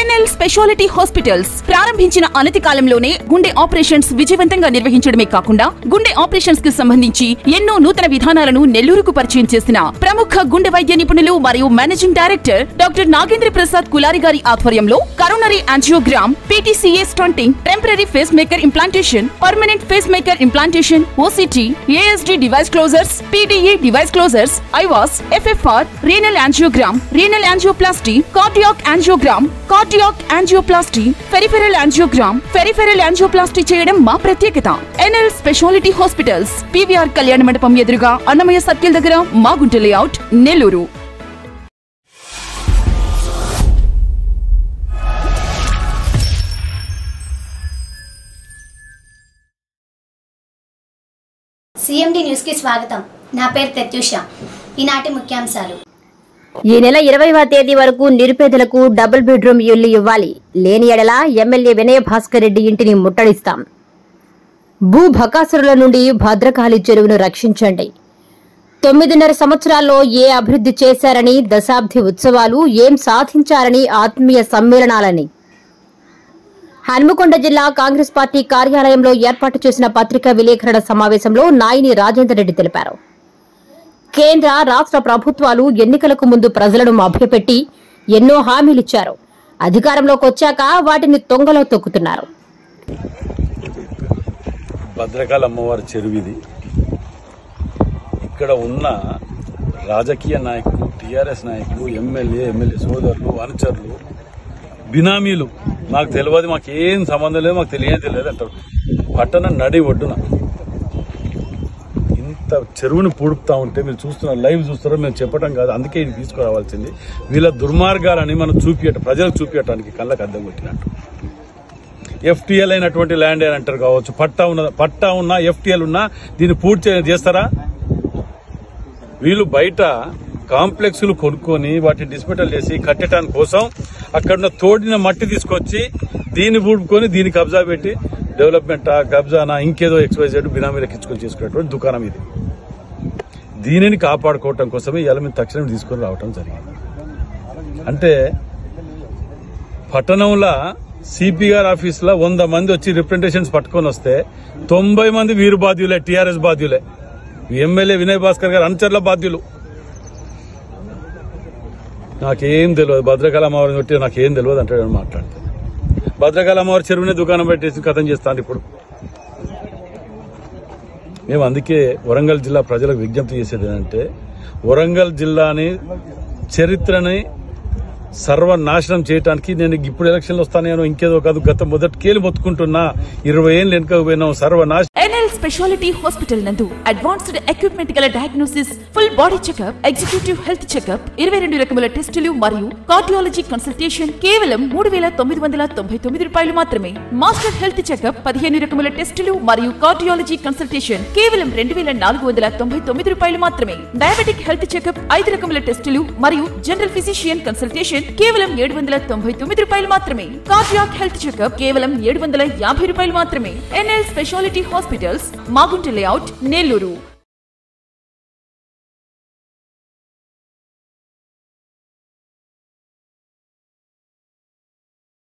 NL speciality hospitals ప్రారంభించిన అనతి కాలంలోనే గుండె ఆపరేషన్స్ విజయవంతంగా నిర్వహించడమే కాకుండా గుండె ఆపరేషన్స్ కి సంబంధించి ఎన్నో నూతన విధానాలను నెల్లూరుకు పరిచయం చేసిన ప్రముఖ గుండె వైద్య నిపుణులు మరియు managing director doctor Nagendra Prasad Kulari గారి ఆధ్వర్యంలో coronary angiogram PTCA stenting temporary pacemaker implantation permanent pacemaker implantation OCT ASD device closures PDE device closures IVUS FFR renal angiogram renal angioplasty cardiac angiogram cardiac angioplasty peripheral angiogram peripheral angioplasty చేయడం మా ప్రత్యేకత NL speciality hospitals PVR కళ్యాణ మండపం ఎదురుగా Annamayya circle దగ్గర Magunta layout Nellore CMD న్యూస్కి స్వాగతం నా పేరు ప్రత్యూష ఈనాటి ముఖ్యాంశాలు ఈ నెల ఇరవైవ తేదీ వరకు నిరుపేదలకు డబుల్ బెడ్రూమ్ ఇల్లు ఇవ్వాలి లేని ఎడల ఎమ్మెల్యే వినయ భాస్కర్ రెడ్డి ఇంటిని ముట్టడిస్తాం భూ బకాసురుల నుండి భద్రకాళి చెరువును రక్షించండి తొమ్మిదిన్నర సంవత్సరాల్లో ఏ అభివృద్ధి చేశారని దశాబ్ది ఉత్సవాలు ఏం సాధించారని ఆత్మీయ సమ్మేళనాలని హన్మకొండ జిల్లా కాంగ్రెస్ పార్టీ కార్యాలయంలో ఏర్పాటు చేసిన పత్రికా విలేకరుల సమావేశంలో నాయిని రాజేందర్ రెడ్డి తెలిపారు కేంద్ర రాష్ట్ర ప్రభుత్వాలు ఎన్నికలకు ముందు ప్రజలను మభ్యపెట్టి ఎన్నో హామీలిచ్చారు అధికారంలోకి వచ్చాక వాటిని తొంగలో తొక్కుతున్నారు భద్రకాళ అమ్మవారి చెరువు ఇది ఇక్కడ ఉన్న రాజకీయ నాయకులు టీఆర్ఎస్ నాయకులు ఎమ్మెల్యే ఎమ్మెల్యే సోదరులు అనుచరులు బినామీలు మాకు తెలియదు మాకు ఏం సంబంధం లేదు మాకు తెలియదు తెలియదు అంటారు పట్టణ నడి ఒడ్డున ఇంత చెరువుని పూడుపుతా ఉంటే మీరు చూస్తున్నారు లైవ్ చూస్తారో మేము చెప్పడం కాదు అందుకే ఇది తీసుకురావాల్సింది వీళ్ళ దుర్మార్గాలని మనం చూపియట ప్రజలకు చూపించడానికి కళ్ళకు అద్దం కొట్టినట్టు ఎఫ్టీఎల్ అయినటువంటి ల్యాండ్ అని అంటారు కావచ్చు పట్టా ఉన్న పట్టా ఉన్నా ఎఫ్టీఎల్ ఉన్నా దీన్ని పూర్తి చే- చేస్తారా వీళ్ళు బయట కాంప్లెక్స్లు కొనుక్కొని వాటిని డిస్మెటల్ చేసి కట్టడానికి కోసం అక్కడ ఉన్న తోడిన మట్టి తీసుకొచ్చి దీన్ని పూడుకొని దీన్ని కబ్జా పెట్టి డెవలప్మెంట్ కబ్జానా ఇంకేదో ఎక్స్వైజెడ్ బినామీలకు ఇచ్చుకొని చేసుకునేటువంటి దుకాణం ఇది దీనిని కాపాడుకోవటం కోసమే ఇవాళ మేము తక్షణం తీసుకొని రావటం జరిగింది అంటే పట్టణంలో సిపి గారి ఆఫీస్ లో వంద మంది వచ్చి రిప్రజెంటేషన్స్ పట్టుకొని వస్తే తొంభై మంది వీరు బాధ్యులే టీఆర్ఎస్ బాధ్యులే ఎమ్మెల్యే వినయ్ భాస్కర్ గారు అనుచరుల బాధ్యులు నాకేం తెలియదు భద్రకాళ అమ్మవారిని కొట్టి నాకేం తెలియదు అంటాడు అని మాట్లాడితే భద్రకాళ అమ్మవారి చెరువునే దుకాణం పెట్టేసి కథం చేస్తాను ఇప్పుడు మేము అందుకే వరంగల్ జిల్లా ప్రజలకు విజ్ఞప్తి చేసేది ఏంటంటే వరంగల్ జిల్లాని చరిత్రని సర్వనాశనం చేయడానికి నేను ఇప్పుడు ఎలక్షన్లు వస్తానేమో ఇంకేదో కాదు గత మొదటికేలు మొత్తుకుంటున్నా ఇరవై ఏళ్ళు వెనుకపోయినాం సర్వనాశనం ఎన్ఎల్ స్పెషాలిటీ హాస్పిటల్ నందు అడ్వాన్స్డ్ ఎక్విప్మెంట్ గల diagnosis full body checkup executive health checkup ఇరవై రెండు రకముల టెస్టులు మరియు కార్డియాలజీ కన్సల్టేషన్ కేవలం మూడు వేల తొమ్మిది వందల తొంభై తొమ్మిది రూపాయలు మాత్రమే మాస్టర్ హెల్త్ చెకప్ పదిహేను రకముల టెస్టులు మరియు కార్డియాలజీ కన్సల్టేషన్ కేవలం రెండు వేల నాలుగు వందల తొంభై తొమ్మిది రూపాయలు మాత్రమే డయాబెటిక్ హెల్త్ చెకప్ ఐదు రకముల టెస్టులు మరియు జనరల్ ఫిజిషియన్ కన్సల్టేషన్ కేవలం ఏడు వందల తొంభై తొమ్మిది రూపాయలు మాత్రమే కార్డియాక్ హెల్త్ చెకప్ కేవలం ఏడు వందల యాభై రూపాయలు మాత్రమే NL speciality hospitals Magunta layout Nellore